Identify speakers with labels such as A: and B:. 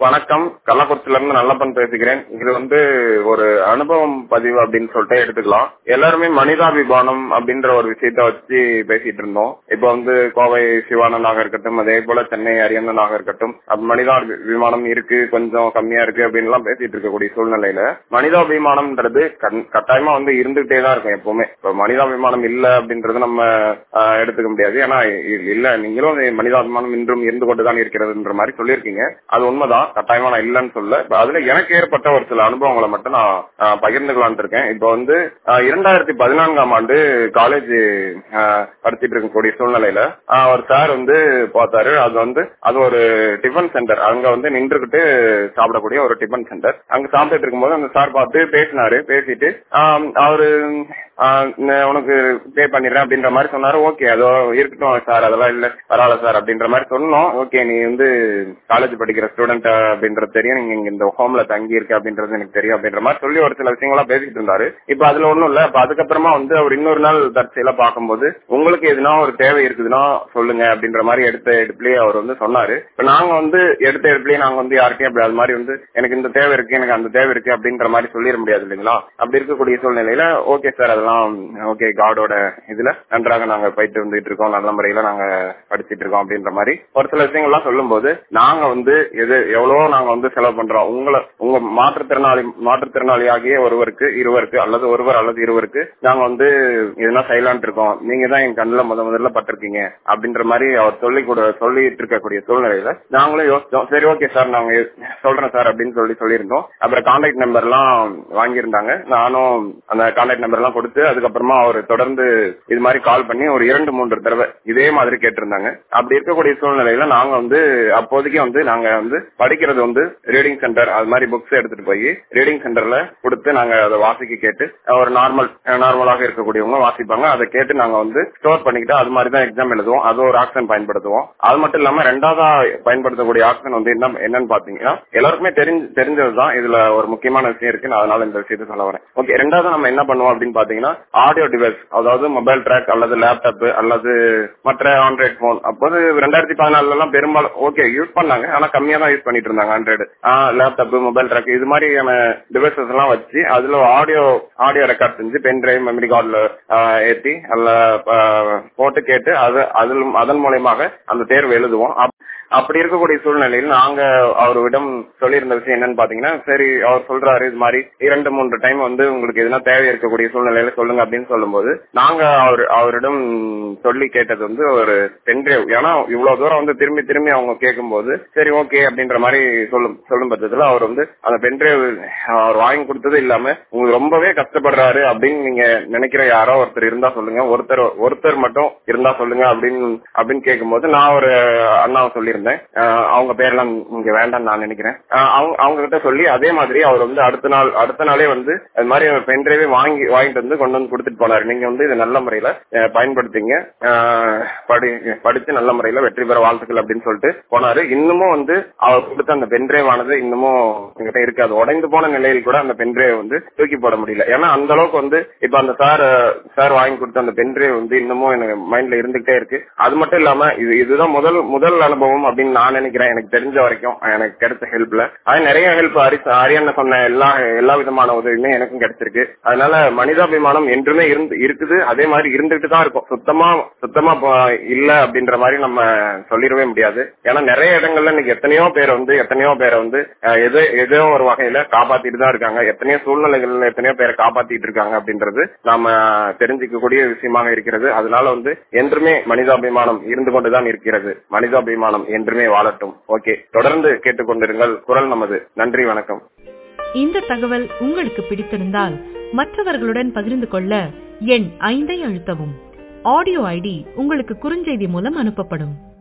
A: வணக்கம் கள்ளக்குறிச்சில இருந்து நல்லப்பன் பேசுகிறேன் இது வந்து ஒரு அனுபவம் பதிவு அப்படின்னு சொல்லிட்டு எடுத்துக்கலாம் எல்லாருமே மனிதாபிமானம் அப்படின்ற ஒரு விஷயத்த வச்சு பேசிட்டு இருந்தோம் இப்ப வந்து கோவை சிவானந்தாக இருக்கட்டும் அதே போல சென்னை அரியந்தனாக இருக்கட்டும் அப்ப மனிதாபிமானம் இருக்கு கொஞ்சம் கம்மியா இருக்கு அப்படின்னு எல்லாம் பேசிட்டு இருக்கக்கூடிய சூழ்நிலையில மனிதாபிமானம்ன்றது கண்- கட்டாயமா வந்து இருந்துகிட்டே தான் இருக்கும் எப்பவுமே இப்ப மனிதாபிமானம் இல்ல அப்படின்றது நம்ம ஆஹ், எடுத்துக்க முடியாது ஏன்னா இ- இல்ல நீங்களும் மனிதாபிமானம் இன்றும் இருந்து கொண்டுதான் இருக்கிறதுன்ற மாதிரி சொல்லியிருக்கீங்க அது உண்மைதான் கட்டாயமா நான் இல்லைன்னு சொல்ல இப்ப அதுல எனக்கு ஏற்பட்ட ஒரு சில அனுபவங்களை மட்டும் நான் ஆஹ், பகிர்ந்துக்கலாம்னு இருக்கேன் இப்போ வந்து ஆஹ், இரண்டாயிரத்தி பதினான்காம் ஆண்டு காலேஜ் படிச்சிட்டு இருக்கக்கூடிய சூழ்நிலையில ஆஹ், ஒரு சார் வந்து பார்த்தாரு அது வந்து அது ஒரு டிஃபன் சென்டர் அங்க வந்து நின்றுகிட்டு சாப்பிடக்கூடிய ஒரு டிஃபன் சென்டர் அங்க சாப்பிட்டுட்டு இருக்கும்போது அந்த சார் பார்த்து பேசினாரு பேசிட்டு ஆஹ், அவரு ஆஹ், நான் உனக்கு பே பண்ணிடுறேன் அப்படின்ற மாதிரி சொன்னாரு ஓகே அதோ இருக்கட்டும் சார் அதெல்லாம் இல்ல பரவாயில்ல சார் அப்படின்ற மாதிரி சொன்னோம் ஓகே நீ வந்து காலேஜ் படிக்கிற ஸ்டூடெண்ட் அப்படின்றது தெரியும் நீங்க இங்க இந்த ஹோம்ல தங்கி இருக்க அப்படின்றது எனக்கு தெரியும் அப்படின்ற மாதிரி சொல்லி ஒரு சில விஷயங்களா பேசிட்டு இருந்தாரு இப்ப அதுல ஒண்ணும் இல்ல இப்ப அதுக்கப்புறமா வந்து அவர் இன்னொரு நாள் தற்செயலா பார்க்கும்போது உங்களுக்கு எதுனா ஒரு தேவை இருக்குதுன்னா சொல்லுங்க அப்படின்ற மாதிரி எடுத்த எடுப்புலயே அவர் வந்து சொன்னாரு இப்ப நாங்க வந்து எடுத்த எடுப்புலயே நாங்க வந்து யார்கிட்டயும் அப்படி அது மாதிரி வந்து எனக்கு இந்த தேவை இருக்கு எனக்கு அந்த தேவை இருக்கு அப்படின்ற மாதிரி சொல்லிட முடியாது இல்லைங்களா அப்படி இருக்கக்கூடிய சூழ்நிலையில ஓகே சார் அதெல்லாம் ஓகே காடோட இதுல நன்றாக நாங்க போயிட்டு வந்துட்டு இருக்கோம் நல்ல முறையில நாங்க படிச்சிட்டு இருக்கோம் அப்படின்ற மாதிரி ஒரு சில விஷயங்கள்லாம் சொல்லும்போது நாங்க வந்து எது எவ்வளவோ நாங்க வந்து செலவு பண்றோம் உங்களை உங்க மாற்றுத்திறனாளி மாற்றுத்திறனாளியாகிய ஒருவருக்கு இருவருக்கு அல்லது ஒருவர் அல்லது இருவருக்கு நாங்க வந்து எதுனா செய்யலான் இருக்கோம் நீங்க தான் என் கண்ணுல முத முதல்ல பட்டிருக்கீங்க அப்படின்ற மாதிரி அவர் சொல்லி கூட சொல்லிட்டு இருக்கக்கூடிய சூழ்நிலையில நாங்களும் யோசிச்சோம் சரி ஓகே சார் நாங்க சொல்றேன் சார் அப்படின்னு சொல்லி சொல்லியிருந்தோம் அப்புறம் கான்டாக்ட் நம்பர் எல்லாம் வாங்கியிருந்தாங்க நானும் அந்த கான்டாக்ட் நம்பர் எல்லாம் கொடுத்து அதுக்கப்புறமா அவர் தொடர்ந்து இது மாதிரி கால் பண்ணி ஒரு இரண்டு மூன்று தடவை இதே மாதிரி கேட்டிருந்தாங்க அப்படி இருக்கக்கூடிய சூழ்நிலையில நாங்க வந்து அப்போதைக்கு வந்து நாங்க வந்து படிக்கிறது வந்து ரீடிங் சென்டர் அது மாதிரி புக்ஸ் எடுத்துட்டு போய் ரீடிங் சென்டர்ல கொடுத்து நாங்க அதை வாசிக்க கேட்டு ஒரு நார்மல் நார்மலாக இருக்கக்கூடியவங்க வாசிப்பாங்க அதை கேட்டு நாங்க வந்து ஸ்டோர் பண்ணிக்கிட்டு அது மாதிரி தான் எக்ஸாம் எழுதுவோம் அது ஒரு ஆப்ஷன் பயன்படுத்துவோம் அது மட்டும் இல்லாம ரெண்டாவதா பயன்படுத்தக்கூடிய ஆப்ஷன் வந்து என்ன என்னன்னு பாத்தீங்கன்னா எல்லாருக்குமே தெரிஞ்சு தெரிஞ்சதுதான் இதுல ஒரு முக்கியமான விஷயம் இருக்கு நான் அதனால இந்த விஷயத்தை சொல்ல வரேன் ஓகே ரெண்டாவது நம்ம என்ன பண்ணுவோம் அப்படின்னு பாத்தீங்கன்னா ஆடியோ டிவைஸ் அதாவது மொபைல் ட்ராக் அல்லது லேப்டாப் அல்லது மற்ற ஆண்ட்ராய்ட் போன் அப்போது ரெண்டாயிரத்தி பதினாலுல எல்லாம் பெரும்பாலும் ஓகே யூஸ் பண்ணாங்க ஆனா கம்மியா தான் யூஸ் பண்ணிட்டு இருந்தாங்க ஆண்ட்ராய்டு லேப்டாப் மொபைல் ட்ராக் இது மாதிரியான டிவைசஸ் எல்லாம் வச்சு அதுல ஆடியோ ஆடியோ ரெக்கார்ட் செஞ்சு பென் டிரைவ் மெமரி கார்டுல ஏத்தி அல்ல ஆஹ், போட்டு கேட்டு அது அதில் அதன் மூலயமாக அந்த தேர்வு எழுதுவோம் அப்- அப்படி இருக்கக்கூடிய சூழ்நிலையில் நாங்க அவரிடம் சொல்லியிருந்த விஷயம் என்னன்னு பாத்தீங்கன்னா சரி அவர் சொல்றாரு இது மாதிரி இரண்டு மூன்று டைம் வந்து உங்களுக்கு எதுனா தேவை இருக்கக்கூடிய சூழ்நிலையில சொல்லுங்க அப்படின்னு சொல்லும்போது நாங்க அவர் அவரிடம் சொல்லி கேட்டது வந்து ஒரு பென்ட்ரைவ் ஏன்னா இவ்வளவு தூரம் வந்து திரும்பி திரும்பி அவங்க கேட்கும்போது சரி ஓகே அப்படின்ற மாதிரி சொல்லும் சொல்லும் பட்சத்துல அவர் வந்து அந்த பென்ட்ரைவ் அவர் வாங்கி கொடுத்தது இல்லாம உங்களுக்கு ரொம்பவே கஷ்டப்படுறாரு அப்படின்னு நீங்க நினைக்கிற யாரோ ஒருத்தர் இருந்தா சொல்லுங்க ஒருத்தர் ஒருத்தர் மட்டும் இருந்தா சொல்லுங்க அப்படின்னு அப்படின்னு கேட்கும்போது நான் ஒரு அண்ணாவை சொல்லியிருந்தேன் அஹ் அவங்க பேர்லாம் இங்க வேண்டாம்னு நான் நினைக்கிறேன் அஹ் அவங்க அவங்க கிட்ட சொல்லி அதே மாதிரி அவர் வந்து அடுத்த நாள் அடுத்த நாளே வந்து அது மாதிரி பென்ட்ரைவே வாங்கி வாங்கிட்டு வந்து கொண்டு வந்து கொடுத்துட்டு போனாரு நீங்க வந்து இதை நல்ல முறையில அஹ், பயன்படுத்திங்க அஹ், படி படிச்சு நல்ல முறையில வெற்றி பெற வாழ்த்துக்கள் அப்படின்னு சொல்லிட்டு போனாரு இன்னமும் வந்து அவர் கொடுத்த அந்த பென்ட்ரைவ் ஆனது இன்னமும் என்கிட்ட இருக்கு அது உடைந்து போன நிலையில் கூட அந்த பென்ட்ரைவ் வந்து தூக்கி போட முடியல ஏன்னா அந்த அளவுக்கு வந்து இப்ப அந்த சார் சார் வாங்கி கொடுத்த அந்த பென்ட்ரைவ் வந்து இன்னமும் எனக்கு மைண்ட்ல இருந்துகிட்டே இருக்கு அது மட்டும் இல்லாம இது இதுதான் முதல் முதல் அனுபவம் அப்படின்னு நான் நினைக்கிறேன் எனக்கு தெரிஞ்ச வரைக்கும் எனக்கு கிடைச்ச ஹெல்ப்ல அது நிறைய ஹெல்ப் அரியண்ண சொன்ன எல்லா எல்லா விதமான உதவியுமே எனக்கும் கிடைச்சிருக்கு அதனால மனிதாபிமானம் என்றுமே இருந்து இருக்குது அதே மாதிரி இருந்துகிட்டு தான் இருக்கும் சுத்தமா சுத்தமா ப- இல்ல அப்படின்ற மாதிரி நம்ம சொல்லிடவே முடியாது ஏன்னா நிறைய இடங்கள்ல இன்னைக்கு எத்தனையோ பேர் வந்து எத்தனையோ பேரை வந்து அஹ், ஏதோ ஏதோ ஒரு வகையில காப்பாத்திட்டு தான் இருக்காங்க எத்தனையோ சூழ்நிலைகள்ல எத்தனையோ பேரை காப்பாத்திட்டு இருக்காங்க அப்படின்றது நாம தெரிஞ்சுக்கக்கூடிய விஷயமாக இருக்கிறது அதனால வந்து என்றுமே மனிதாபிமானம் இருந்து கொண்டுதான் இருக்கிறது மனிதாபிமானம் என்றுமே வாழட்டும் ஓகே தொடர்ந்து கேட்டுக்கொண்டிருங்கள் குரல் நமது நன்றி வணக்கம்
B: இந்த தகவல் உங்களுக்கு பிடித்திருந்தால் மற்றவர்களுடன் பகிர்ந்து கொள்ள எண் ஐந்தை அழுத்தவும் ஆடியோ ஐடி உங்களுக்கு குறுஞ்செய்தி மூலம் அனுப்பப்படும்